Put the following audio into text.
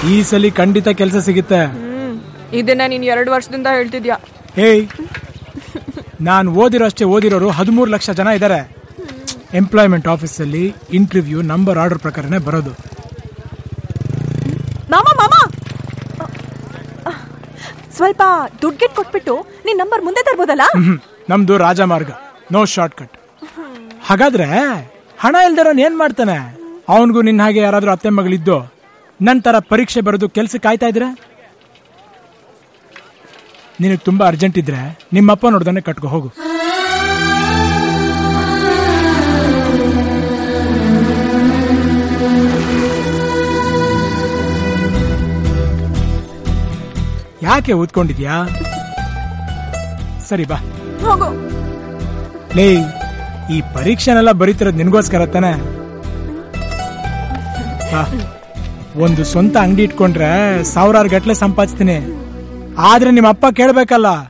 ಈ ಸಲ ಖಂಡಿತ ಕೆಲಸ ಸಿಗುತ್ತೆ ಹ್ಮ್ ಇದನ್ನ ನೀನ್ ಎರಡು ವರ್ಷದಿಂದ ಹೇಳ್ತಿದ್ಯಾ ಏಯ್ ನಾನು ಓದಿರೋ ಅಷ್ಟೇ ಓದಿರೋರು ಹದಿಮೂರು ಲಕ್ಷ ಜನ ಇದ್ದಾರೆ ಎಂಪ್ಲಾಯ್ಮೆಂಟ್ ಆಫೀಸಲ್ಲಿ ಇಂಟರ್ವ್ಯೂ ನಂಬರ್ ಆರ್ಡರ್ ಪ್ರಕಾರನೇ ಬರೋದು ಮಾಮ ಮಾಮ ಸ್ವಲ್ಪ ದುಡ್ಡಿಟ್ ಕೊಟ್ಬಿಟ್ಟು ನಿನ್ ನಂಬರ್ ಮುಂದೆ ತರ್ಬೋದಲ್ಲ ಹ್ಮ್. ನಮ್ದು ರಾಜಮಾರ್ಗ ನೋ ಶಾರ್ಟ್ ಕಟ್ ಹಾಗಾದ್ರೆ ಹಣ ಇಲ್ದಿರೋನ್ ಏನ್ ಮಾಡ್ತಾನೆ ಅವನಿಗೂ ನಿನ್ನ ಹಾಗೆ ಯಾರಾದ್ರೂ ಅತ್ತೆ ಮಗಳಿದ್ದು ನಂತರ ಪರೀಕ್ಷೆ ಬರೆದು ಕೆಲ್ಸ ಕಾಯ್ತಾ ಇದ್ರೆ ನಿನಗೆ ತುಂಬಾ ಅರ್ಜೆಂಟ್ ಇದ್ರೆ ನಿಮ್ಮಪ್ಪ ನೋಡ್ದಾನೆ ಕಟ್ಕೊ ಹೋಗು ಯಾಕೆ ಓದ್ಕೊಂಡಿದ್ಯಾ ಸರಿ ಬಾ ಹೋಗು ಲೇ ಈ ಪರೀಕ್ಷೆನೆಲ್ಲ ಬರೀತಿರೋದು ನಿನ್ಗೋಸ್ಕರ ತಾನೆ ಬಾ. ಒಂದು ಸ್ವಂತ ಅಂಗಡಿ ಇಟ್ಕೊಂಡ್ರೆ ಸಾವಿರಾರು ಗಟ್ಲೆ ಸಂಪಾದಿಸ್ತೀನಿ ಆದ್ರೆ ನಿಮ್ಮ ಅಪ್ಪ ಕೇಳ್ಬೇಕಲ್ಲ